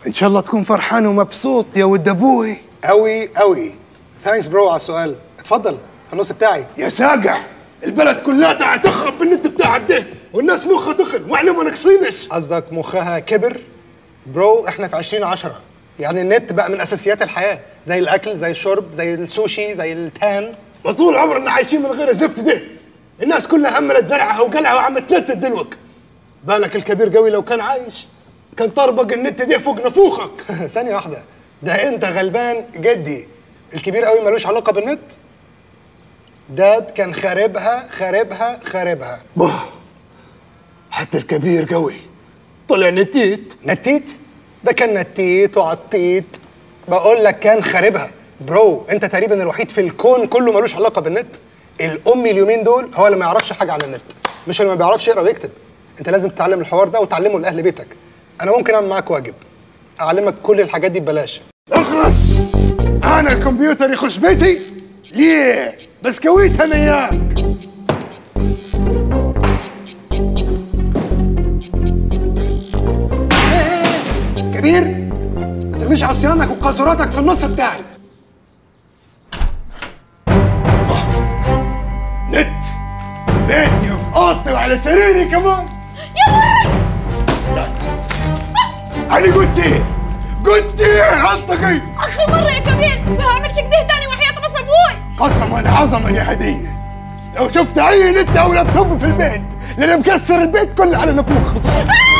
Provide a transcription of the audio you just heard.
ان شاء الله تكون فرحان ومبسوط يا ود ابوي قوي قوي ثانكس برو على السؤال اتفضل في النص بتاعي يا ساقع البلد كلها تخرب بالنت بتاعك ده والناس مخها تخن واحنا ما ناقصينش قصدك مخها كبر برو احنا في 2010 يعني النت بقى من اساسيات الحياه زي الاكل زي الشرب زي السوشي زي التان ما طول عمرنا عايشين من غير الزفت ده الناس كلها هملت زرعها وقلعها وعم تنتت دلوك بالك الكبير قوي لو كان عايش كان طربق النت ده فوق نفوخك ثانيه واحده ده انت غلبان جدي الكبير قوي ملوش علاقه بالنت داد كان خاربها خاربها خاربها بوه حتى الكبير قوي طلع نتيت نتيت ده كان نتيت وعطيت بقول لك كان خاربها برو انت تقريبا الوحيد في الكون كله ملوش علاقه بالنت الامي اليومين دول هو اللي ما يعرفش حاجه عن النت مش اللي ما بيعرفش يقرا ويكتب انت لازم تتعلم الحوار ده وتعلمه لاهل بيتك انا ممكن اعمل معاك واجب اعلمك كل الحاجات دي ببلاش اخرس انا الكمبيوتر يخش بيتي ليه بس كويت انا اياك كبير ما ترميش عصيانك وقاذوراتك في النص بتاعي نت بيتي وفي اوضتي وعلى سريري كمان يا ولد انا قلت ايه قلت ايه غلطتي اخر مره يا كبير ما هعملش كده تاني وحياة راس ابوي قسما عظما يا هديه لو شفت اي نت او لابتوب في البيت لان مكسر البيت كله على نفوخ آه!